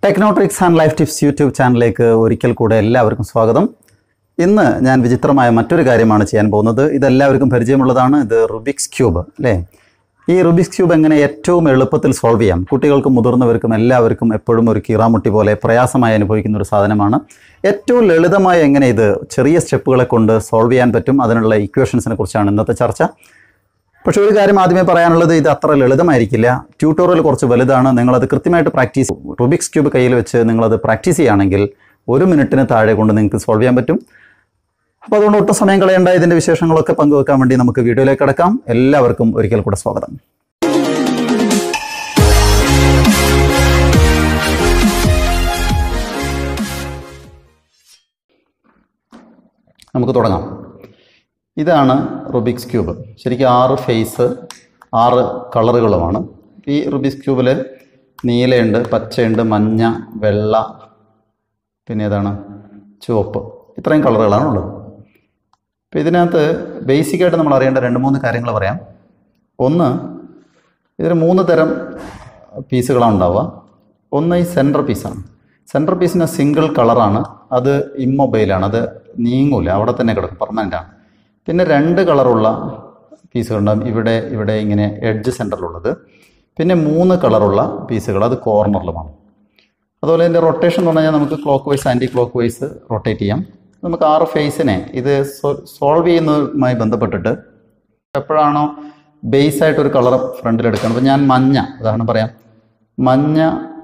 ടെക്നോട്രിക്സ് and life tips YouTube ചാനലിലേക്ക് ഒരിക്കൽ കൂടെ എല്ലാവർക്കും സ്വാഗതം ഇന്ന് ഞാൻ വിചിത്രമായ മറ്റൊരു കാര്യമാണ് ചെയ്യാൻ പോകുന്നത് ഇതെല്ലാവർക്കും പരിചയമുള്ളതാണ് ഇത് റുബിക്സ് ക്യൂബ് അല്ലേ ഈ റുബിക്സ് ക്യൂബ് എങ്ങനെ ഏറ്റവും എളുപ്പത്തിൽ സോൾവ് ചെയ്യാം കുട്ടികൾക്കും മുതിർന്നവർക്കും എല്ലാവർക്കും എപ്പോഴും ഒരു കീറാമുട്ടി പോലെ പ്രയാസമായി അനുഭവിക്കുന്ന ഒരു സാധനമാണ് ഏറ്റവും ലളിതമായി എങ്ങനെ ഇത് ചെറിയ സ്റ്റെപ്പുകളെ കൊണ്ട് സോൾവ് ചെയ്യാൻ പറ്റും അതിനുള്ള ഇക്വേഷൻസിനെ കുറിച്ചാണ് ഇന്നത്തെ ചർച്ച പക്ഷെ ഒരു കാര്യം ആദ്യമേ പറയാനുള്ളത് ഇത് അത്ര ലളിതമായിരിക്കില്ല ട്യൂട്ടോറിയൽ കുറച്ച് വലുതാണ് നിങ്ങളത് കൃത്യമായിട്ട് പ്രാക്ടീസ് റുബിക്സ് ക്യൂബ് കയ്യിൽ വെച്ച് നിങ്ങളത് പ്രാക്ടീസ് ചെയ്യുകയാണെങ്കിൽ ഒരു മിനിറ്റിന് താഴെ കൊണ്ട് നിങ്ങൾക്ക് സോൾവ് ചെയ്യാൻ പറ്റും അപ്പോൾ അതുകൊണ്ട് ഒട്ടും സമയം കളയേണ്ട ഇതിൻ്റെ വിശേഷങ്ങളൊക്കെ പങ്കുവെക്കാൻ വേണ്ടി നമുക്ക് വീഡിയോയിലേക്ക് കിടക്കാം എല്ലാവർക്കും ഒരിക്കൽ കൂടെ സ്വാഗതം നമുക്ക് തുടങ്ങാം ഇതാണ് റുബിക്സ് ക്യൂബ് ശരിക്കും ആറ് ഫേസ് ആറ് കളറുകളുമാണ് ഈ റുബിക്സ് ക്യൂബിൽ നീലയുണ്ട് പച്ചയുണ്ട് മഞ്ഞ വെള്ള പിന്നെ ഏതാണ് ചുവപ്പ് ഇത്രയും കളറുകളാണ് ഉള്ളത് അപ്പോൾ ഇതിനകത്ത് ബേസിക്കായിട്ട് നമ്മൾ അറിയേണ്ട രണ്ട് മൂന്ന് കാര്യങ്ങൾ പറയാം ഒന്ന് ഇതിൽ മൂന്ന് തരം പീസുകളാണ് ഉണ്ടാവുക ഒന്ന് ഈ സെൻറ്റർ പീസാണ് സെൻറ്റർ പീസിന് സിംഗിൾ കളറാണ് അത് ഇമ്മൊബൈലാണ് അത് നീങ്ങൂല അവിടെ തന്നെ കിടക്കും പെർമനൻ്റ് ആണ് പിന്നെ രണ്ട് കളറുള്ള പീസുകളുണ്ടാകും ഇവിടെ ഇവിടെ ഇങ്ങനെ എഡ്ജ് സെൻറ്ററിലുള്ളത് പിന്നെ മൂന്ന് കളറുള്ള പീസുകൾ അത് കോർണറിലുമാണ് അതുപോലെ ഇതിൻ്റെ റൊട്ടേഷൻ എന്ന് പറഞ്ഞാൽ നമുക്ക് clockwise anticlockwise rotate ചെയ്യാം നമുക്ക് ആറ് ഫേസിനെ ഇത് സോൾവ് ചെയ്യുന്നതുമായി ബന്ധപ്പെട്ടിട്ട് എപ്പോഴാണോ ബേസ് ആയിട്ട് ഒരു കളർ ഫ്രണ്ടിൽ എടുക്കണം അപ്പോൾ ഞാൻ മഞ്ഞ ഉദാഹരണം പറയാം മഞ്ഞ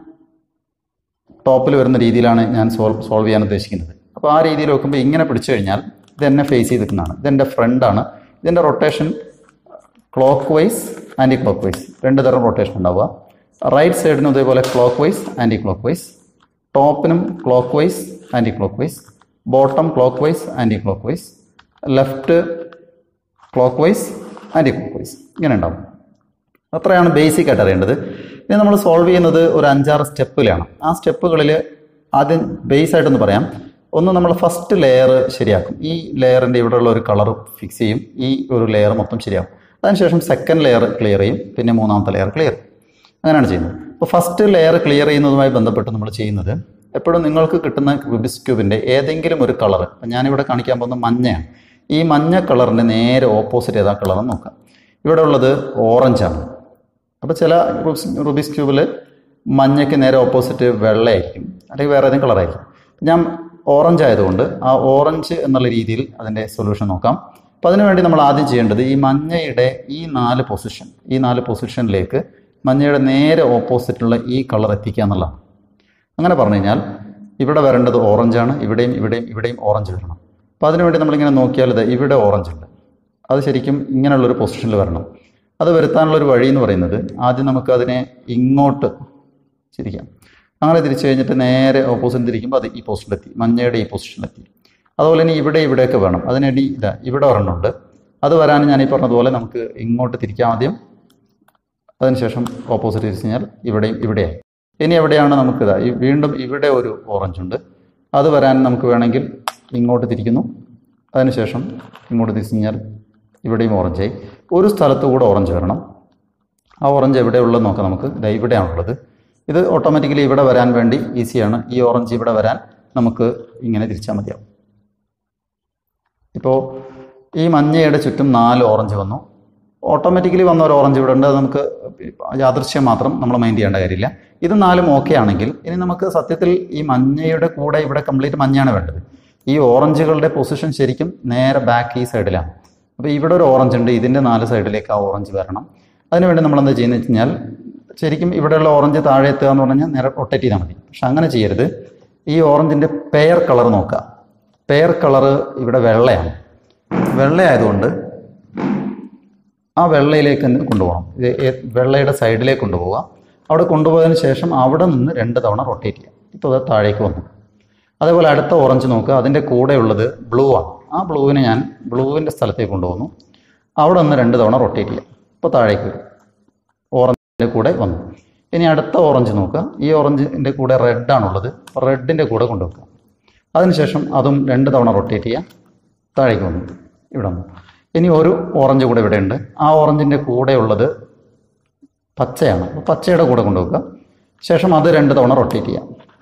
ടോപ്പിൽ വരുന്ന രീതിയിലാണ് ഞാൻ സോൾവ് സോൾവ് ചെയ്യാൻ ഉദ്ദേശിക്കുന്നത് അപ്പോൾ ആ രീതിയിൽ നോക്കുമ്പോൾ ഇങ്ങനെ പിടിച്ചു കഴിഞ്ഞാൽ ഇത് എന്നെ ഫേസ് ചെയ്ത് നിൽക്കുന്നതാണ് ഇതെൻ്റെ ഫ്രണ്ടാണ് ഇതിൻ്റെ rotation clockwise anticlockwise രണ്ട് തരം റൊട്ടേഷൻ ഉണ്ടാവുക റൈറ്റ് സൈഡിനും ഇതേപോലെ clockwise anticlockwise ടോപ്പിനും clockwise clock vice bottom clockwise clock vice left clockwise anticlockwise ഇങ്ങനെ ഉണ്ടാവും അത്രയാണ് ബേസിക് ആയിട്ട് അറിയേണ്ടത് ഇനി നമ്മൾ സോൾവ് ചെയ്യുന്നത് ഒരു അഞ്ചാറ് സ്റ്റെപ്പിലാണ് ആ സ്റ്റെപ്പുകളിൽ ആദ്യം ബേസ് ആയിട്ടൊന്ന് പറയാം ഒന്ന് നമ്മൾ ഫസ്റ്റ് ലെയർ ശരിയാക്കും ഈ ലെയറിൻ്റെ ഇവിടെയുള്ള ഒരു കളർ ഫിക്സ് ചെയ്യും ഈ ഒരു ലെയർ മൊത്തം ശരിയാക്കും അതിനുശേഷം സെക്കൻഡ് ലെയർ ക്ലിയർ ചെയ്യും പിന്നെ മൂന്നാമത്തെ ലെയർ ക്ലിയർ അങ്ങനെയാണ് ചെയ്യുന്നത് അപ്പോൾ ഫസ്റ്റ് ലെയർ ക്ലിയർ ചെയ്യുന്നതുമായി ബന്ധപ്പെട്ട് നമ്മൾ ചെയ്യുന്നത് എപ്പോഴും നിങ്ങൾക്ക് കിട്ടുന്ന റുബിസ് ക്യൂബിൻ്റെ ഏതെങ്കിലും ഒരു കളർ ഞാനിവിടെ കാണിക്കാൻ പോകുന്ന മഞ്ഞയാണ് ഈ മഞ്ഞ കളറിൻ്റെ നേരെ ഓപ്പോസിറ്റ് ഏതാ കളറെന്ന് നോക്കാം ഇവിടെ ഉള്ളത് ഓറഞ്ചാണ് അപ്പോൾ ചില റുബിസ് റുബിസ് ക്യൂബിൽ മഞ്ഞയ്ക്ക് നേരെ ഓപ്പോസിറ്റ് വെള്ളയായിരിക്കും അല്ലെങ്കിൽ വേറെ ഏതെങ്കിലും കളറായിരിക്കും ഞാൻ ഓറഞ്ച് ആയതുകൊണ്ട് ആ ഓറഞ്ച് എന്നുള്ള രീതിയിൽ അതിൻ്റെ സൊല്യൂഷൻ നോക്കാം അപ്പോൾ അതിനുവേണ്ടി നമ്മൾ ആദ്യം ചെയ്യേണ്ടത് ഈ മഞ്ഞയുടെ ഈ നാല് പൊസിഷൻ ഈ നാല് പൊസിഷനിലേക്ക് മഞ്ഞയുടെ നേരെ ഓപ്പോസിറ്റുള്ള ഈ കളർ എത്തിക്കുക എന്നുള്ളതാണ് അങ്ങനെ പറഞ്ഞു കഴിഞ്ഞാൽ ഇവിടെ വരേണ്ടത് ഓറഞ്ചാണ് ഇവിടെയും ഇവിടെയും ഇവിടെയും ഓറഞ്ച് വരണം അപ്പോൾ അതിനുവേണ്ടി നമ്മളിങ്ങനെ നോക്കിയാൽ ഇത് ഇവിടെ ഓറഞ്ച് ഉണ്ട് അത് ശരിക്കും ഇങ്ങനെയുള്ളൊരു പൊസിഷനിൽ വരണം അത് വരുത്താനുള്ളൊരു വഴി എന്ന് പറയുന്നത് ആദ്യം നമുക്ക് അതിനെ ഇങ്ങോട്ട് ചിരിക്കാം അങ്ങനെ തിരിച്ചു കഴിഞ്ഞിട്ട് നേരെ ഓപ്പോസിറ്റ് തിരിക്കുമ്പോൾ അത് ഈ പൊസിഷനിലെത്തി മഞ്ഞയുടെ ഈ പൊസിഷനിലെത്തി അതുപോലെ തന്നെ ഇവിടെ ഇവിടെയൊക്കെ വേണം അതിനടി ഇതാ ഇവിടെ ഒരെണ്ണമുണ്ട് അത് വരാൻ ഞാൻ ഈ പറഞ്ഞതുപോലെ നമുക്ക് ഇങ്ങോട്ട് തിരിക്കാം ആദ്യം അതിനുശേഷം ഓപ്പോസിറ്റ് തിരിച്ചു കഴിഞ്ഞാൽ ഇവിടെയും ഇവിടെയായി ഇനി എവിടെയാണ് നമുക്ക് ഇതാ ഈ വീണ്ടും ഇവിടെ ഒരു ഓറഞ്ച് ഉണ്ട് അത് വരാൻ നമുക്ക് വേണമെങ്കിൽ ഇങ്ങോട്ട് തിരിക്കുന്നു അതിനുശേഷം ഇങ്ങോട്ട് തിരിച്ചു കഴിഞ്ഞാൽ ഇവിടെയും ഓറഞ്ചായി ഒരു സ്ഥലത്ത് കൂടെ ഓറഞ്ച് വരണം ആ ഓറഞ്ച് എവിടെയുള്ളത് നോക്കാം നമുക്ക് ഇതാ ഇവിടെയാണുള്ളത് ഇത് ഓട്ടോമാറ്റിക്കലി ഇവിടെ വരാൻ വേണ്ടി ഈസിയാണ് ഈ ഓറഞ്ച് ഇവിടെ വരാൻ നമുക്ക് ഇങ്ങനെ തിരിച്ചാൽ മതിയാവും ഇപ്പോൾ ഈ മഞ്ഞയുടെ ചുറ്റും നാല് ഓറഞ്ച് വന്നു ഓട്ടോമാറ്റിക്കലി വന്ന ഒരു ഓറഞ്ച് ഇവിടെ ഉണ്ട് അത് നമുക്ക് യാദൃശ്യം മാത്രം നമ്മൾ മൈൻഡ് ചെയ്യേണ്ട കാര്യമില്ല ഇത് നാലും ഓക്കെ ആണെങ്കിൽ ഇനി നമുക്ക് സത്യത്തിൽ ഈ മഞ്ഞയുടെ കൂടെ ഇവിടെ കംപ്ലീറ്റ് മഞ്ഞയാണ് വേണ്ടത് ഈ ഓറഞ്ചുകളുടെ പൊസിഷൻ ശരിക്കും നേരെ ബാക്ക് ഈ സൈഡിലാണ് അപ്പോൾ ഇവിടെ ഒരു ഓറഞ്ച് ഉണ്ട് ഇതിൻ്റെ നാല് സൈഡിലേക്ക് ആ ഓറഞ്ച് വരണം അതിനുവേണ്ടി നമ്മൾ എന്താ ചെയ്യുന്നത് വെച്ച് കഴിഞ്ഞാൽ ശരിക്കും ഇവിടെയുള്ള ഓറഞ്ച് താഴെ എത്തുക എന്ന് പറഞ്ഞാൽ നേരെ റൊട്ടേറ്റ് ചെയ്താൽ മതി പക്ഷെ അങ്ങനെ ചെയ്യരുത് ഈ ഓറഞ്ചിൻ്റെ പെയർ കളർ നോക്കുക പെയർ കളറ് ഇവിടെ വെള്ളയാണ് വെള്ളയായതുകൊണ്ട് ആ വെള്ളയിലേക്ക് തന്നെ കൊണ്ടുപോകണം ഇത് ഏ- വെള്ളയുടെ സൈഡിലേക്ക് കൊണ്ടുപോവുക അവിടെ കൊണ്ടുപോയതിന് ശേഷം അവിടെ നിന്ന് രണ്ട് തവണ റൊട്ടേറ്റ് ചെയ്യുക ഇപ്പോൾ അത് താഴേക്ക് വന്നു അതേപോലെ അടുത്ത ഓറഞ്ച് നോക്കുക അതിൻ്റെ കൂടെയുള്ളത് ബ്ലൂ ആണ് ആ ബ്ലൂവിനെ ഞാൻ ബ്ലൂവിൻ്റെ സ്ഥലത്തേക്ക് കൊണ്ടുപോകുന്നു അവിടെ നിന്ന് രണ്ട് തവണ റൊട്ടേറ്റ് ചെയ്യാം ഇപ്പോൾ താഴേക്ക് വരും ഓറഞ്ചിൻ്റെ കൂടെ വന്നു ഇനി അടുത്ത ഓറഞ്ച് നോക്കുക ഈ ഓറഞ്ചിൻ്റെ കൂടെ റെഡ് ആണുള്ളത് റെഡിൻ്റെ കൂടെ കൊണ്ടുവെക്കുക അതിനുശേഷം അതും രണ്ട് തവണ റൊട്ടേറ്റ് ചെയ്യുക താഴേക്ക് വന്നു ഇവിടെ വന്നു ഇനി ഒരു ഓറഞ്ച് കൂടെ ഇവിടെ ഉണ്ട് ആ ഓറഞ്ചിൻ്റെ കൂടെയുള്ളത് പച്ചയാണ് അപ്പോൾ പച്ചയുടെ കൂടെ കൊണ്ടുവെക്കുക ശേഷം അത് രണ്ട് തവണ റൊട്ടേറ്റ് ചെയ്യാം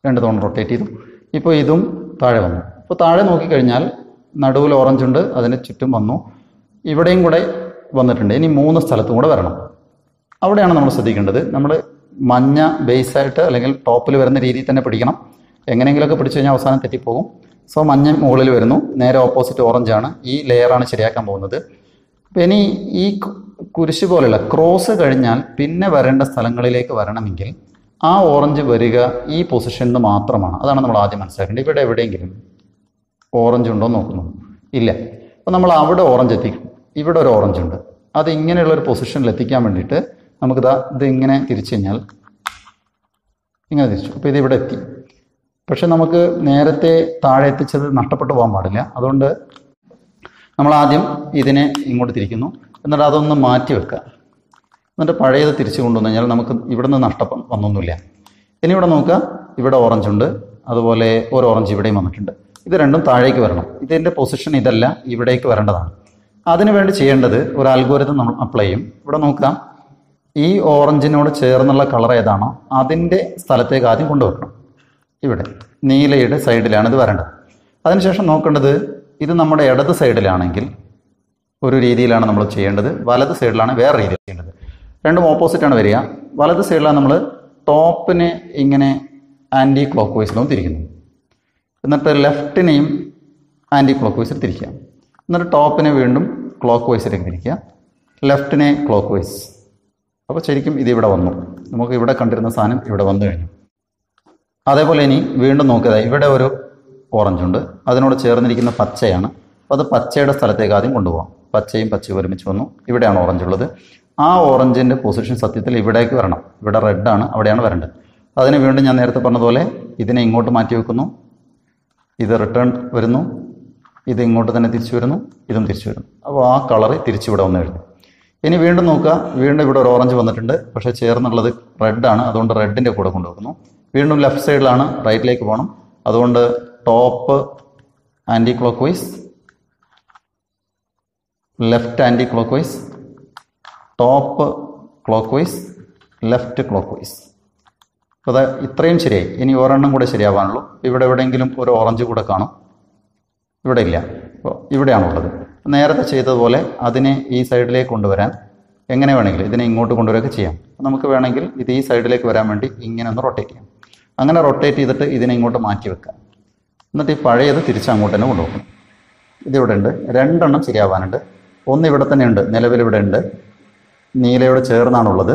രണ്ട് തവണ റൊട്ടേറ്റ് ചെയ്തു ഇപ്പോൾ ഇതും താഴെ വന്നു ഇപ്പോൾ താഴെ നോക്കിക്കഴിഞ്ഞാൽ നടുവിൽ ഓറഞ്ച് ഉണ്ട് അതിന് ചുറ്റും വന്നു ഇവിടെയും കൂടെ വന്നിട്ടുണ്ട് ഇനി മൂന്ന് സ്ഥലത്തും കൂടെ വരണം അവിടെയാണ് നമ്മൾ ശ്രദ്ധിക്കേണ്ടത് നമ്മൾ മഞ്ഞ ബേസായിട്ട് അല്ലെങ്കിൽ ടോപ്പിൽ വരുന്ന രീതിയിൽ തന്നെ പിടിക്കണം എങ്ങനെയെങ്കിലുമൊക്കെ പിടിച്ചു കഴിഞ്ഞാൽ അവസാനം തെറ്റിപ്പോകും സോ മഞ്ഞ മുകളിൽ വരുന്നു നേരെ ഓപ്പോസിറ്റ് ഓറഞ്ചാണ് ഈ ലെയറാണ് ശരിയാക്കാൻ പോകുന്നത് അപ്പം ഇനി ഈ കു- കുരിശ് പോലെയുള്ള ക്രോസ് കഴിഞ്ഞാൽ പിന്നെ വരേണ്ട സ്ഥലങ്ങളിലേക്ക് വരണമെങ്കിൽ ആ ഓറഞ്ച് വരിക ഈ പൊസിഷനിൽ നിന്ന് മാത്രമാണ് അതാണ് നമ്മൾ ആദ്യം മനസ്സിലാക്കേണ്ടത് ഇവിടെ എവിടെയെങ്കിലും ഓറഞ്ച് ഉണ്ടോ എന്ന് നോക്കുന്നു ഇല്ല അപ്പോൾ നമ്മൾ അവിടെ ഓറഞ്ച് എത്തിക്കും ഇവിടെ ഒരു ഓറഞ്ച് ഉണ്ട് അത് ഇങ്ങനെയുള്ള ഒരു പൊസിഷനിൽ എത്തിക്കാൻ വേണ്ടിയിട്ട് നമുക്കിതാ ഇത് ഇങ്ങനെ തിരിച്ചു കഴിഞ്ഞാൽ ഇങ്ങനെ തിരിച്ചു അപ്പോൾ ഇത് ഇവിടെ എത്തി പക്ഷെ നമുക്ക് നേരത്തെ താഴെ എത്തിച്ചത് നഷ്ടപ്പെട്ടു പോകാൻ പാടില്ല അതുകൊണ്ട് നമ്മൾ ആദ്യം ഇതിനെ ഇങ്ങോട്ട് തിരിക്കുന്നു എന്നിട്ട് അതൊന്ന് മാറ്റി വെക്കുക എന്നിട്ട് പഴയത് തിരിച്ചു കൊണ്ടുവന്നു കഴിഞ്ഞാൽ നമുക്ക് ഇവിടെ നിന്ന് നഷ്ടം വന്നൊന്നുമില്ല ഇനി ഇവിടെ നോക്കുക ഇവിടെ ഓറഞ്ച് ഉണ്ട് അതുപോലെ ഒരു ഓറഞ്ച് ഇവിടെയും വന്നിട്ടുണ്ട് ഇത് രണ്ടും താഴേക്ക് വരണം ഇതിൻ്റെ പൊസിഷൻ ഇതല്ല ഇവിടേക്ക് വരേണ്ടതാണ് അതിനു വേണ്ടി ചെയ്യേണ്ടത് ഒരു അൽഗോരിതം നമ്മൾ അപ്ലൈ ചെയ്യും ഇവിടെ നോക്കാം ഈ ഓറഞ്ചിനോട് ചേർന്നുള്ള കളർ ഏതാണോ അതിൻ്റെ സ്ഥലത്തേക്ക് ആദ്യം കൊണ്ടുവരണം ഇവിടെ നീലയുടെ സൈഡിലാണ് ഇത് വരേണ്ടത് അതിനുശേഷം നോക്കേണ്ടത് ഇത് നമ്മുടെ ഇടത് സൈഡിലാണെങ്കിൽ ഒരു രീതിയിലാണ് നമ്മൾ ചെയ്യേണ്ടത് വലത് സൈഡിലാണ് വേറെ രീതിയിൽ ചെയ്യേണ്ടത് രണ്ടും ഓപ്പോസിറ്റാണ് വരിക വലത് സൈഡിലാണ് നമ്മൾ ടോപ്പിനെ ഇങ്ങനെ ആൻറ്റി ക്ലോക്ക് വൈസിലും തിരിക്കുന്നു എന്നിട്ട് ലെഫ്റ്റിനെയും ആൻറ്റി ക്ലോക്ക് വൈസിൽ തിരിക്കുക എന്നിട്ട് ടോപ്പിനെ വീണ്ടും ക്ലോക്ക് വൈസിലേക്ക് തിരിക്കുക ലെഫ്റ്റിനെ ക്ലോക്ക് വൈസ് അപ്പോൾ ശരിക്കും ഇത് ഇവിടെ വന്നു നമുക്ക് ഇവിടെ കണ്ടിരുന്ന സാധനം ഇവിടെ വന്നു കഴിഞ്ഞു അതേപോലെ ഇനി വീണ്ടും നോക്കുക ഇവിടെ ഒരു ഓറഞ്ച് ഉണ്ട് അതിനോട് ചേർന്നിരിക്കുന്ന പച്ചയാണ് അപ്പോൾ അത് പച്ചയുടെ സ്ഥലത്തേക്ക് ആദ്യം കൊണ്ടുപോകാം പച്ചയും പച്ചയും ഒരുമിച്ച് വന്നു ഇവിടെയാണ് ഓറഞ്ച് ഉള്ളത് ആ ഓറഞ്ചിൻ്റെ പൊസിഷൻ സത്യത്തിൽ ഇവിടേക്ക് വരണം ഇവിടെ റെഡ് ആണ് അവിടെയാണ് വരേണ്ടത് അതിന് വീണ്ടും ഞാൻ നേരത്തെ പറഞ്ഞതുപോലെ ഇതിനെ ഇങ്ങോട്ട് മാറ്റി വെക്കുന്നു ഇത് റിട്ടേൺ വരുന്നു ഇത് ഇങ്ങോട്ട് തന്നെ തിരിച്ചു വരുന്നു ഇതും തിരിച്ചു വരുന്നു അപ്പോൾ ആ കളറ് തിരിച്ചിവിടെ വന്നു കഴിഞ്ഞു ഇനി വീണ്ടും നോക്കുക വീണ്ടും ഇവിടെ ഒരു ഓറഞ്ച് വന്നിട്ടുണ്ട് പക്ഷേ ചേർന്നുള്ളത് റെഡ് ആണ് അതുകൊണ്ട് റെഡിൻ്റെ കൂടെ കൊണ്ടുവെക്കുന്നു വീണ്ടും ലെഫ്റ്റ് സൈഡിലാണ് റൈറ്റിലേക്ക് പോകണം അതുകൊണ്ട് top clock vice left clock vice top clock vice left clockwise അപ്പോൾ അത് ഇത്രയും ശരിയായി ഇനി ഒരെണ്ണം കൂടെ ശരിയാവാനുള്ളൂ ഇവിടെ എവിടെയെങ്കിലും ഒരു ഓറഞ്ച് കൂടെ കാണും ഇവിടെ ഇല്ല അപ്പോൾ ഇവിടെയാണുള്ളത് നേരത്തെ ചെയ്തതുപോലെ അതിനെ ഈ സൈഡിലേക്ക് കൊണ്ടുവരാൻ എങ്ങനെ വേണമെങ്കിലും ഇതിനെ ഇങ്ങോട്ട് കൊണ്ടുവരികയൊക്കെ ചെയ്യാം അപ്പോൾ നമുക്ക് വേണമെങ്കിൽ ഇത് ഈ സൈഡിലേക്ക് വരാൻ വേണ്ടി ഇങ്ങനെ ഒന്ന് റൊട്ടേറ്റ് ചെയ്യാം അങ്ങനെ റൊട്ടേറ്റ് ചെയ്തിട്ട് ഇതിനെ ഇങ്ങോട്ട് മാറ്റി വെക്കാം എന്നിട്ട് ഈ പഴയത് തിരിച്ച് അങ്ങോട്ട് തന്നെ കൊണ്ടുപോകണം ഇതിവിടെ ഉണ്ട് രണ്ടെണ്ണം ശരിയാവാനുണ്ട് ഒന്ന് ഇവിടെ തന്നെ ഉണ്ട് നിലവിൽ ഇവിടെ ഉണ്ട് നീലയോട് ചേർന്നാണുള്ളത്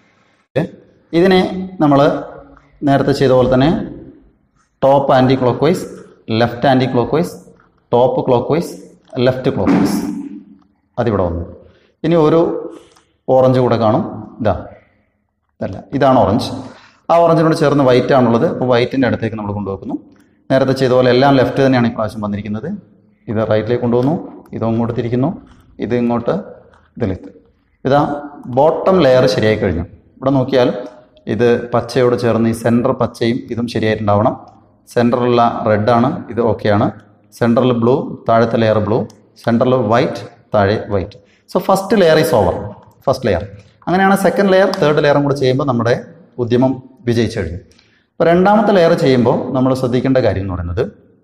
ഇതിനെ നമ്മൾ നേരത്തെ ചെയ്ത പോലെ തന്നെ top clock vice left clock vice top clock vice left clockwise അതിവിടെ വന്നു ഇനി ഒരു ഓറഞ്ച് കൂടെ കാണും ഇതാ ഇതല്ല ഇതാണ് ഓറഞ്ച് ആ ഓറഞ്ചിനോട് ചേർന്ന് വൈറ്റ് ആണുള്ളത് അപ്പോൾ വൈറ്റിൻ്റെ അടുത്തേക്ക് നമ്മൾ കൊണ്ടുവെക്കുന്നു നേരത്തെ ചെയ്ത പോലെ എല്ലാം ലെഫ്റ്റ് തന്നെയാണ് ഇപ്രാവശ്യം വന്നിരിക്കുന്നത് ഇത് റൈറ്റിലേക്ക് കൊണ്ടുവന്നു ഇത് അങ്ങോട്ട് തിരിക്കുന്നു ഇത് ഇങ്ങോട്ട് ഇതിലേക്ക് ഇതാ ബോട്ടം ലെയർ ശരിയായി കഴിഞ്ഞു ഇവിടെ നോക്കിയാൽ ഇത് പച്ചയോട് ചേർന്ന് ഈ സെൻറ്റർ പച്ചയും ഇതും ശരിയായിട്ടുണ്ടാവണം സെൻറ്ററിലുള്ള റെഡാണ് ഇത് ഓക്കെയാണ് സെൻറ്ററിൽ ബ്ലൂ താഴത്തെ ലെയർ ബ്ലൂ സെൻറ്ററിൽ വൈറ്റ് താഴെ white so first layer is over first layer അങ്ങനെയാണ് സെക്കൻഡ് ലെയർ തേർഡ് ലെയറും കൂടെ ചെയ്യുമ്പോൾ നമ്മുടെ ഉദ്യമം വിജയിച്ചു കഴിഞ്ഞു അപ്പോൾ രണ്ടാമത്തെ ലെയർ ചെയ്യുമ്പോൾ നമ്മൾ ശ്രദ്ധിക്കേണ്ട കാര്യം എന്ന് പറയുന്നത്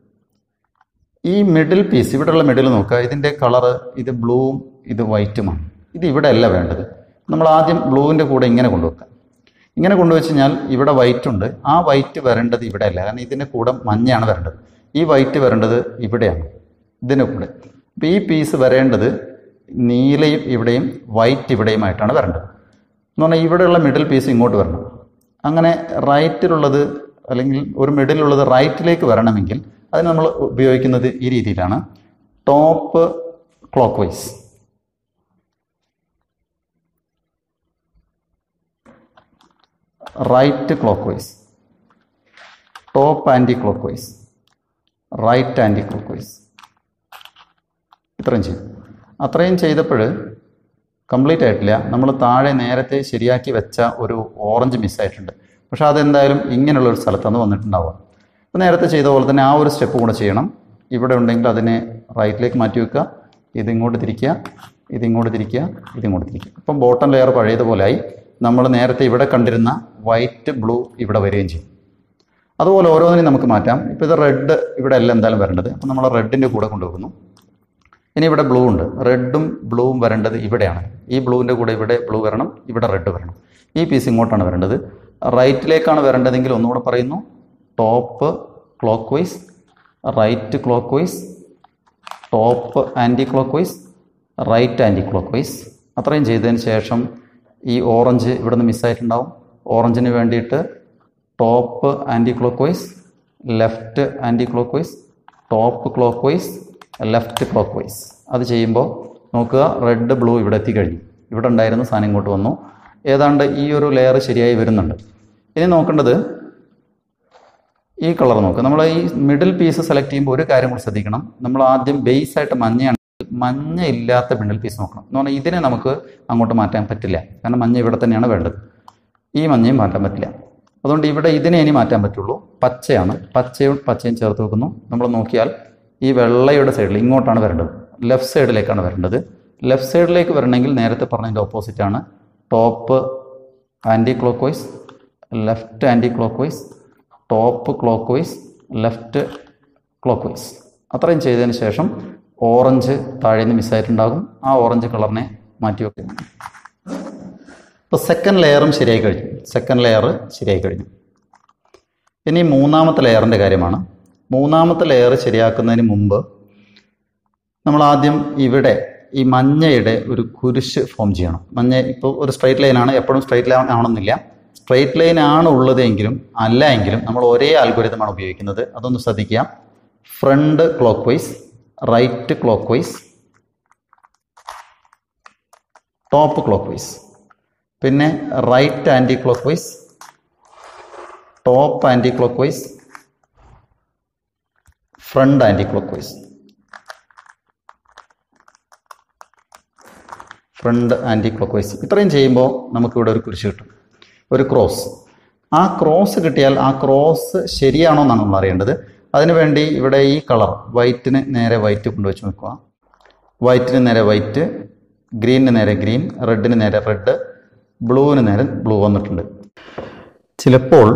ഈ മിഡിൽ പീസ് ഇവിടെയുള്ള മിഡിൽ നോക്കുക ഇതിൻ്റെ കളറ് ഇത് ബ്ലൂവും ഇത് വൈറ്റുമാണ് ഇത് ഇവിടെ അല്ല വേണ്ടത് നമ്മൾ ആദ്യം ബ്ലൂവിൻ്റെ കൂടെ ഇങ്ങനെ കൊണ്ടുവെക്കുക ഇങ്ങനെ കൊണ്ടുവച്ച് കഴിഞ്ഞാൽ ഇവിടെ വൈറ്റ് ഉണ്ട് ആ വൈറ്റ് വരേണ്ടത് ഇവിടെ അല്ല കാരണം ഇതിൻ്റെ കൂടെ മഞ്ഞയാണ് വരേണ്ടത് ഈ വൈറ്റ് വരേണ്ടത് ഇവിടെയാണ് ഇതിൻ്റെ കൂടെ അപ്പോൾ ഈ പീസ് വരേണ്ടത് നീലയും ഇവിടെയും വൈറ്റ് ഇവിടെയുമായിട്ടാണ് വരേണ്ടത് എന്ന് പറഞ്ഞാൽ ഇവിടെയുള്ള മിഡിൽ പീസ് ഇങ്ങോട്ട് വരണം അങ്ങനെ റൈറ്റിലുള്ളത് അല്ലെങ്കിൽ ഒരു മിഡിലുള്ളത് റൈറ്റിലേക്ക് വരണമെങ്കിൽ അതിന് നമ്മൾ ഉപയോഗിക്കുന്നത് ഈ രീതിയിലാണ് top clock vice right clock vice top clock vice right anticlockwise ഇത്രയും ചെയ്തു അത്രയും ചെയ്തപ്പോൾ കംപ്ലീറ്റ് ആയിട്ടില്ല നമ്മൾ താഴെ നേരത്തെ ശരിയാക്കി വെച്ച ഒരു ഓറഞ്ച് മിസ്സായിട്ടുണ്ട് പക്ഷേ അതെന്തായാലും ഇങ്ങനെയുള്ള ഒരു സ്ഥലത്താണ് വന്നിട്ടുണ്ടാവുക അപ്പോൾ നേരത്തെ ചെയ്ത പോലെ തന്നെ ആ ഒരു സ്റ്റെപ്പ് കൂടെ ചെയ്യണം ഇവിടെ ഉണ്ടെങ്കിൽ അതിനെ റൈറ്റിലേക്ക് മാറ്റി വെക്കുക ഇതിങ്ങോട്ട് തിരിക്കുക ഇതിങ്ങോട്ട് തിരിക്കുക ഇതിങ്ങോട്ട് തിരിക്കുക അപ്പം ബോട്ടം ലെയർ പഴയതുപോലെ ആയി നമ്മൾ നേരത്തെ ഇവിടെ കണ്ടിരുന്ന വൈറ്റ് ബ്ലൂ ഇവിടെ വരികയും ചെയ്യും അതുപോലെ ഓരോന്നിനും നമുക്ക് മാറ്റാം ഇപ്പോൾ ഇത് റെഡ് ഇവിടെ അല്ല എന്തായാലും വരേണ്ടത് അപ്പോൾ നമ്മൾ റെഡിൻ്റെ കൂടെ കൊണ്ടുവെക്കുന്നു ഇനി ഇവിടെ ബ്ലൂ ഉണ്ട് റെഡും ബ്ലൂവും വരേണ്ടത് ഇവിടെയാണ് ഈ ബ്ലൂവിൻ്റെ കൂടെ ഇവിടെ ബ്ലൂ വരണം ഇവിടെ റെഡ് വരണം ഈ പീസ് ഇങ്ങോട്ടാണ് വരേണ്ടത് റൈറ്റിലേക്കാണ് വരേണ്ടതെങ്കിൽ ഒന്നുകൂടെ പറയുന്നു top clock vice right clock vice top clock vice right clock vice അത്രയും ചെയ്തതിന് ശേഷം ഈ ഓറഞ്ച് ഇവിടെ നിന്ന് മിസ്സായിട്ടുണ്ടാവും ഓറഞ്ചിന് വേണ്ടിയിട്ട് top clock vice left clock vice top clock vice left clockwise അത് ചെയ്യുമ്പോൾ നോക്കുക റെഡ് ബ്ലൂ ഇവിടെ എത്തിക്കഴിഞ്ഞു ഇവിടെ ഉണ്ടായിരുന്ന സാധനം ഇങ്ങോട്ട് വന്നു ഏതാണ്ട് ഈ ഒരു ലെയർ ശരിയായി വരുന്നുണ്ട് ഇനി നോക്കേണ്ടത് ഈ കളർ നോക്കുക നമ്മൾ ഈ മിഡിൽ പീസ് സെലക്ട് ചെയ്യുമ്പോൾ ഒരു കാര്യം കൂടി ശ്രദ്ധിക്കണം നമ്മൾ ആദ്യം ബേസ് ആയിട്ട് മഞ്ഞയാണ് മഞ്ഞ ഇല്ലാത്ത മിഡിൽ പീസ് നോക്കണം എന്ന് പറഞ്ഞാൽ ഇതിനെ നമുക്ക് അങ്ങോട്ട് മാറ്റാൻ പറ്റില്ല കാരണം മഞ്ഞ ഇവിടെ തന്നെയാണ് വേണ്ടത് ഈ മഞ്ഞയും മാറ്റാൻ പറ്റില്ല അതുകൊണ്ട് ഇവിടെ ഇതിനെ ഇനി മാറ്റാൻ പറ്റുള്ളൂ പച്ചയാണ് പച്ചയും പച്ചയും ചേർത്ത് വെക്കുന്നു നമ്മൾ നോക്കിയാൽ ഈ വെള്ളയുടെ സൈഡിൽ ഇങ്ങോട്ടാണ് വരേണ്ടത് ലെഫ്റ്റ് സൈഡിലേക്കാണ് വരേണ്ടത് ലെഫ്റ്റ് സൈഡിലേക്ക് വരണമെങ്കിൽ നേരത്തെ പറഞ്ഞതിൻ്റെ ഓപ്പോസിറ്റാണ് top clock vice left clock vice top clock vice left clock vice അത്രയും ചെയ്തതിന് ശേഷം ഓറഞ്ച് താഴെ നിന്ന് മിസ്സായിട്ടുണ്ടാകും ആ ഓറഞ്ച് കളറിനെ മാറ്റി വെക്കും ഇപ്പോൾ സെക്കൻഡ് ലെയറും ശരിയായി കഴിഞ്ഞു സെക്കൻഡ് ലെയർ ശരിയായി കഴിഞ്ഞു ഇനി മൂന്നാമത്തെ ലെയറിൻ്റെ കാര്യമാണ് മൂന്നാമത്തെ ലെയർ ശരിയാക്കുന്നതിന് മുമ്പ് നമ്മൾ ആദ്യം ഇവിടെ ഈ മഞ്ഞയുടെ ഒരു കുരിശ് ഫോം ചെയ്യണം മഞ്ഞ ഇപ്പോൾ ഒരു സ്ട്രൈറ്റ് ലൈനാണ് എപ്പോഴും സ്ട്രൈറ്റ് ലൈൻ ആവണമെന്നില്ല സ്ട്രൈറ്റ് ലൈൻ ആണ് ഉള്ളതെങ്കിലും അല്ല എങ്കിലും നമ്മൾ ഒരേ ആൽഗോരിതമാണ് ഉപയോഗിക്കുന്നത് അതൊന്ന് ശ്രദ്ധിക്കുക front clock vice right clock vice top clockwise പിന്നെ right clock vice top anticlockwise front anticlockwise front anticlockwise ഇത്രയും ചെയ്യുമ്പോൾ നമുക്കിവിടെ ഒരു കുരിശ് കിട്ടും ഒരു ക്രോസ് ആ ക്രോസ് കിട്ടിയാൽ ആ ക്രോസ് ശരിയാണോ എന്നാണ് നമ്മൾ അറിയേണ്ടത് അതിനുവേണ്ടി ഇവിടെ ഈ കളർ വൈറ്റിന് നേരെ വൈറ്റ് കൊണ്ടുവച്ച് നോക്കുക വൈറ്റിന് നേരെ വൈറ്റ് ഗ്രീനിന് നേരെ ഗ്രീൻ റെഡിന് നേരെ റെഡ് ബ്ലൂവിന് നേരെ ബ്ലൂ വന്നിട്ടുണ്ട് ചിലപ്പോൾ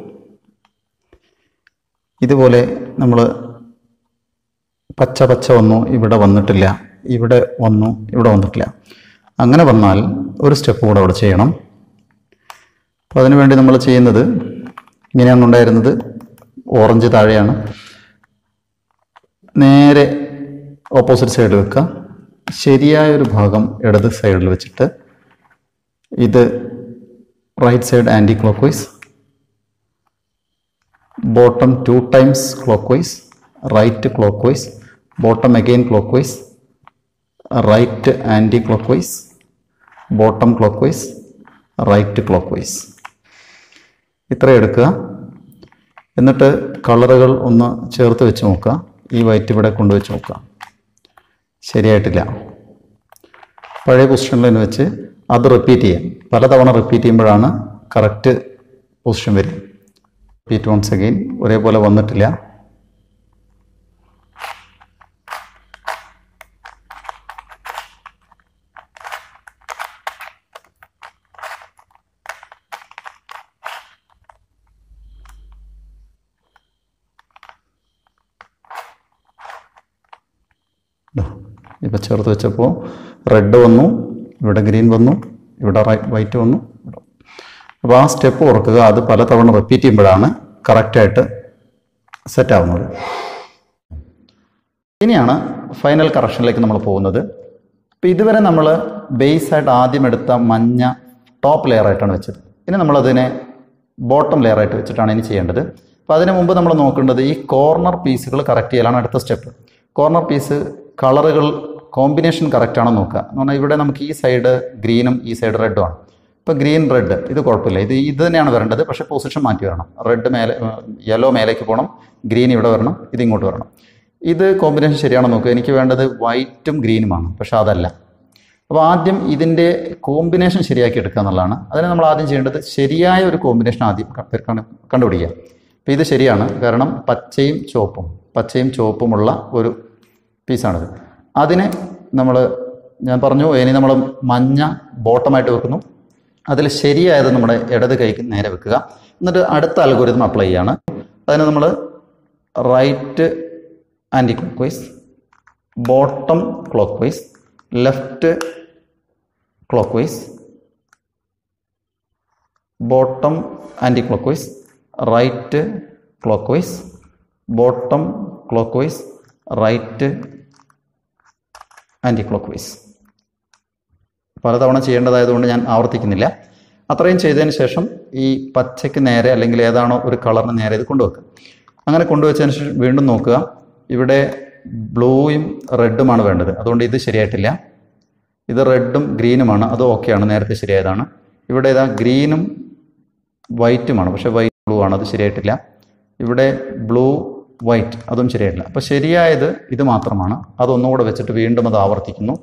ഇതുപോലെ നമ്മൾ പച്ച പച്ച വന്നു ഇവിടെ വന്നിട്ടില്ല ഇവിടെ വന്നു ഇവിടെ വന്നിട്ടില്ല അങ്ങനെ വന്നാൽ ഒരു സ്റ്റെപ്പ് കൂടെ അവിടെ ചെയ്യണം അപ്പോൾ അതിനുവേണ്ടി നമ്മൾ ചെയ്യുന്നത് ഇങ്ങനെയാണ് ഉണ്ടായിരുന്നത് ഓറഞ്ച് താഴെയാണ് നേരെ ഓപ്പോസിറ്റ് സൈഡ് വെക്കുക ശരിയായ ഒരു ഭാഗം ഇടത് സൈഡിൽ വെച്ചിട്ട് ഇത് right side clock vice bottom two times clock vice right clock vice bottom again clock vice right clock vice bottom clock vice right clockwise ഇത്ര എടുക്കുക എന്നിട്ട് കളറുകൾ ഒന്ന് ചേർത്ത് വെച്ച് നോക്കുക ഈ വൈറ്റ് ഇവിടെ കൊണ്ടുവച്ച് നോക്കുക ശരിയായിട്ടില്ല പഴയ പൊസിഷനിൽ തന്നെ വെച്ച് അത് റിപ്പീറ്റ് ചെയ്യാം പലതവണ റിപ്പീറ്റ് ചെയ്യുമ്പോഴാണ് കറക്റ്റ് പൊസിഷൻ വരിക റിപ്പീറ്റ് വൺസ് അഗെയിൻ ഒരേപോലെ വന്നിട്ടില്ല ഇപ്പം ചേർത്ത് വെച്ചപ്പോൾ റെഡ് വന്നു ഇവിടെ ഗ്രീൻ വന്നു ഇവിടെ വൈറ്റ് വന്നു അപ്പോൾ ആ സ്റ്റെപ്പ് ഓർക്കുക അത് പലതവണ റിപ്പീറ്റ് ചെയ്യുമ്പോഴാണ് കറക്റ്റായിട്ട് സെറ്റ് ആവുന്നത് ഇനിയാണ് ഫൈനൽ കറക്ഷനിലേക്ക് നമ്മൾ പോകുന്നത് അപ്പോൾ ഇതുവരെ നമ്മൾ ബേസ് ആയിട്ട് ആദ്യം എടുത്ത മഞ്ഞ ടോപ്പ് ലെയർ ആയിട്ടാണ് വെച്ചത് ഇനി നമ്മളതിനെ ബോട്ടം ലെയർ ആയിട്ട് വെച്ചിട്ടാണ് ഇനി ചെയ്യേണ്ടത് അപ്പോൾ അതിന് മുമ്പ് നമ്മൾ നോക്കേണ്ടത് ഈ കോർണർ പീസുകൾ കറക്റ്റ് ചെയ്യലാണ് അടുത്ത സ്റ്റെപ്പ് കോർണർ പീസ് കളറുകൾ കോമ്പിനേഷൻ കറക്റ്റ് ആണോ നോക്കുക എന്ന് പറഞ്ഞാൽ ഇവിടെ നമുക്ക് ഈ സൈഡ് ഗ്രീനും ഈ സൈഡ് റെഡും ആണ് ഇപ്പോൾ ഗ്രീൻ റെഡ് ഇത് കുഴപ്പമില്ല ഇത് ഇത് തന്നെയാണ് വരേണ്ടത് പക്ഷേ പൊസിഷൻ മാറ്റി വരണം റെഡ് മേലെ യെല്ലോ മേലേക്ക് പോകണം ഗ്രീൻ ഇവിടെ വരണം ഇത് ഇങ്ങോട്ട് വരണം ഇത് കോമ്പിനേഷൻ ശരിയാണോ നോക്കുക എനിക്ക് വേണ്ടത് വൈറ്റും ഗ്രീനുമാണ് പക്ഷേ അതല്ല അപ്പോൾ ആദ്യം ഇതിൻ്റെ കോമ്പിനേഷൻ ശരിയാക്കി എടുക്കുക എന്നുള്ളതാണ് അതിന് നമ്മൾ ആദ്യം ചെയ്യേണ്ടത് ശരിയായ ഒരു കോമ്പിനേഷൻ ആദ്യം ക- കണ്ട്- കണ്ടുപിടിക്കുക അപ്പോൾ ഇത് ശരിയാണ് കാരണം പച്ചയും ചുവപ്പും പച്ചയും ചുവപ്പുമുള്ള ഒരു പീസാണിത് അതിന് നമ്മൾ ഞാൻ പറഞ്ഞു ഇനി നമ്മൾ മഞ്ഞ ബോട്ടമായിട്ട് വെക്കുന്നു അതിൽ ശരിയായത് നമ്മുടെ ഇടത് കൈക്ക് നേരെ വെക്കുക എന്നിട്ട് അടുത്ത അൽഗോരിതം അപ്ലൈ ചെയ്യാണ് അതിന് നമ്മൾ right clock vice bottom clock vice left clock vice bottom clock vice right clock vice bottom clock vice right anticlockwise പലതവണ ചെയ്യേണ്ടതായതുകൊണ്ട് ഞാൻ ആവർത്തിക്കുന്നില്ല അത്രയും ചെയ്തതിന് ശേഷം ഈ പച്ചയ്ക്ക് നേരെ അല്ലെങ്കിൽ ഏതാണോ ഒരു കളറിന് നേരെ ഇത് കൊണ്ടുവെക്കുക അങ്ങനെ കൊണ്ടുവച്ചതിന് ശേഷം വീണ്ടും നോക്കുക ഇവിടെ ബ്ലൂയും റെഡുമാണ് വേണ്ടത് അതുകൊണ്ട് ഇത് ശരിയായിട്ടില്ല ഇത് റെഡും ഗ്രീനുമാണ് അത് ഓക്കെയാണ് നേരത്തെ ശരിയായതാണ് ഇവിടെ ഇതാ ഗ്രീനും വൈറ്റുമാണ് പക്ഷേ വൈറ്റ് ബ്ലൂ ആണ് അത് ശരിയായിട്ടില്ല ഇവിടെ ബ്ലൂ വൈറ്റ് അതും ശരിയായിട്ടില്ല അപ്പോൾ ശരിയായത് ഇത് മാത്രമാണ് അതൊന്നുകൂടെ വെച്ചിട്ട് വീണ്ടും അത് ആവർത്തിക്കുന്നു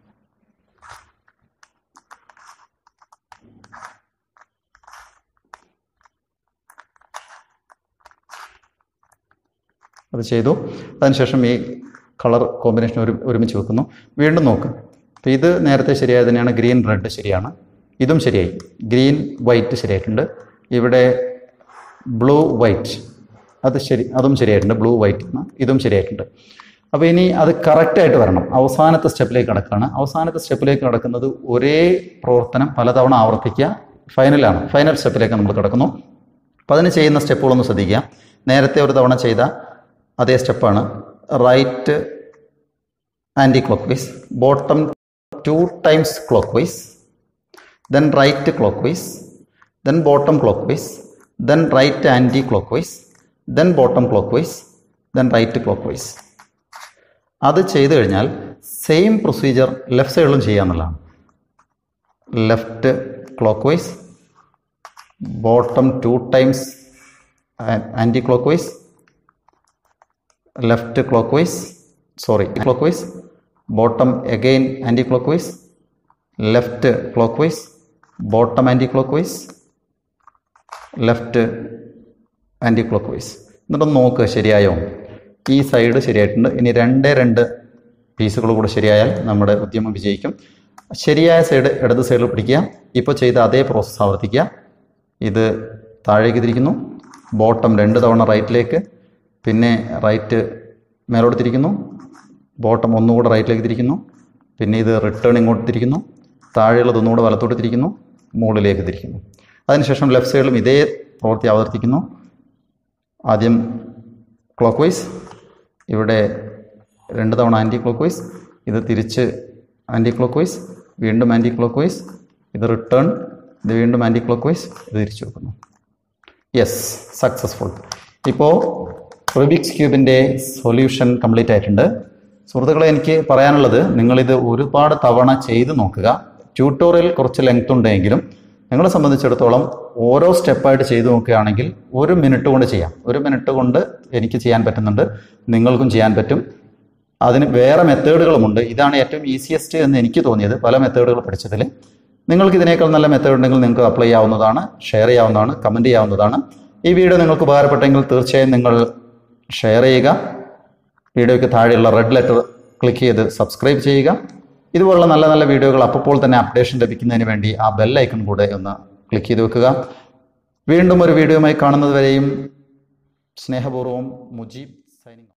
അത് ചെയ്തു അതിനുശേഷം ഈ കളർ കോമ്പിനേഷൻ ഒരു ഒരുമിച്ച് വെക്കുന്നു വീണ്ടും നോക്കുക അപ്പോൾ ഇത് നേരത്തെ ശരിയായത് തന്നെയാണ് ഗ്രീൻ റെഡ് ശരിയാണ് ഇതും ശരിയായി ഗ്രീൻ വൈറ്റ് ശരിയായിട്ടുണ്ട് ഇവിടെ ബ്ലൂ വൈറ്റ് അത് ശരി അതും ശരിയായിട്ടുണ്ട് ബ്ലൂ വൈറ്റ് എന്ന് ഇതും ശരിയായിട്ടുണ്ട് അപ്പോൾ ഇനി അത് കറക്റ്റായിട്ട് വരണം അവസാനത്തെ സ്റ്റെപ്പിലേക്ക് കടക്കുകയാണ് അവസാനത്തെ സ്റ്റെപ്പിലേക്ക് കടക്കുന്നത് ഒരേ പ്രവർത്തനം പലതവണ ആവർത്തിക്കുക ഫൈനലാണ് ഫൈനൽ സ്റ്റെപ്പിലേക്ക് നമ്മൾ കിടക്കുന്നു അപ്പോൾ അതിന് ചെയ്യുന്ന സ്റ്റെപ്പുകളൊന്ന് ശ്രദ്ധിക്കുക നേരത്തെ ഒരു തവണ ചെയ്ത അതേ സ്റ്റെപ്പാണ് right clock vice bottom two times clock vice then right clock vice then bottom clock vice then right clock vice then bottom clock vice then right clockwise അത് ചെയ്തു കഴിഞ്ഞാൽ സെയിം പ്രൊസീജിയർ ലെഫ്റ്റ് സൈഡിലും ചെയ്യാന്നുള്ളതാണ് left clock vice bottom two times clock vice left clockwise sorry clock vice bottom again clock vice left clock vice bottom clock vice left anticlockwise എന്നിട്ടൊന്ന് നോക്കുക ശരിയായോ ഈ side ശരിയായിട്ടുണ്ട് ഇനി രണ്ടേ രണ്ട് പീസുകൾ കൂടെ ശരിയായാൽ നമ്മുടെ ഉദ്യമം വിജയിക്കും ശരിയായ സൈഡ് ഇടത് സൈഡിൽ പിടിക്കുക ഇപ്പോൾ ചെയ്ത അതേ പ്രോസസ്സ് ആവർത്തിക്കുക ഇത് താഴേക്ക് തിരിക്കുന്നു ബോട്ടം രണ്ട് തവണ റൈറ്റിലേക്ക് പിന്നെ റൈറ്റ് മേലോട്ട് തിരിക്കുന്നു ബോട്ടം ഒന്നുകൂടെ റൈറ്റിലേക്ക് തിരിക്കുന്നു പിന്നെ ഇത് റിട്ടേൺ ഇങ്ങോട്ട് തിരിക്കുന്നു താഴെയുള്ളത് ഒന്നുകൂടെ വലത്തോട്ട് തിരിക്കുന്നു മുകളിലേക്ക് തിരിക്കുന്നു അതിനുശേഷം ലെഫ്റ്റ് സൈഡിലും ഇതേ പ്രവൃത്തി ആവർത്തിക്കുന്നു ആദ്യം ക്ലോക്ക് വൈസ് ഇവിടെ രണ്ട് തവണ ആൻറ്റി ക്ലോക്ക് വൈസ് ഇത് തിരിച്ച് ആൻറ്റി ക്ലോക്ക് വൈസ് വീണ്ടും ആൻറ്റി ക്ലോക്ക് വൈസ് ഇത് റിട്ടേൺ ഇത് വീണ്ടും ആൻറ്റി ക്ലോക്ക് വൈസ് ഇത് തിരിച്ചു വെക്കുന്നു യെസ് സക്സസ്ഫുൾ ഇപ്പോൾ റുബിക്സ് ക്യൂബിൻ്റെ സൊല്യൂഷൻ കംപ്ലീറ്റ് ആയിട്ടുണ്ട് സുഹൃത്തുക്കളെ എനിക്ക് പറയാനുള്ളത് നിങ്ങളിത് ഒരുപാട് തവണ ചെയ്ത് നോക്കുക ട്യൂട്ടോറിയൽ കുറച്ച് ലെങ്ത് ഉണ്ടെങ്കിലും നിങ്ങളെ സംബന്ധിച്ചിടത്തോളം ഓരോ സ്റ്റെപ്പായിട്ട് ചെയ്തു നോക്കുകയാണെങ്കിൽ ഒരു മിനിറ്റ് കൊണ്ട് ചെയ്യാം ഒരു മിനിറ്റ് കൊണ്ട് എനിക്ക് ചെയ്യാൻ പറ്റുന്നുണ്ട് നിങ്ങൾക്കും ചെയ്യാൻ പറ്റും അതിന് വേറെ മെത്തേഡുകളുമുണ്ട് ഇതാണ് ഏറ്റവും ഈസിയസ്റ്റ് എന്ന് എനിക്ക് തോന്നിയത് പല മെത്തേഡുകൾ പഠിച്ചതിൽ നിങ്ങൾക്ക് ഇതിനേക്കാൾ നല്ല മെത്തേഡ് ഉണ്ടെങ്കിൽ നിങ്ങൾക്ക് അപ്ലൈ ചെയ്യാവുന്നതാണ് ഷെയർ ചെയ്യാവുന്നതാണ് കമൻറ്റ് ചെയ്യാവുന്നതാണ് ഈ വീഡിയോ നിങ്ങൾക്ക് ഉപകാരപ്പെട്ടെങ്കിൽ തീർച്ചയായും നിങ്ങൾ ഷെയർ ചെയ്യുക വീഡിയോയ്ക്ക് താഴെയുള്ള റെഡ് ലെറ്റർ ക്ലിക്ക് ചെയ്ത് സബ്സ്ക്രൈബ് ചെയ്യുക ഇതുപോലുള്ള നല്ല നല്ല വീഡിയോകൾ അപ്പോൾ തന്നെ അപ്ഡേഷൻ ലഭിക്കുന്നതിന് വേണ്ടി ആ ബെൽ ഐക്കൺ കൂടെ ഒന്ന് ക്ലിക്ക് ചെയ്ത് വെക്കുക വീണ്ടും ഒരു വീഡിയോയുമായി കാണുന്നത് വരെയും സ്നേഹപൂർവ്വം മുജീബ് സൈനിങ്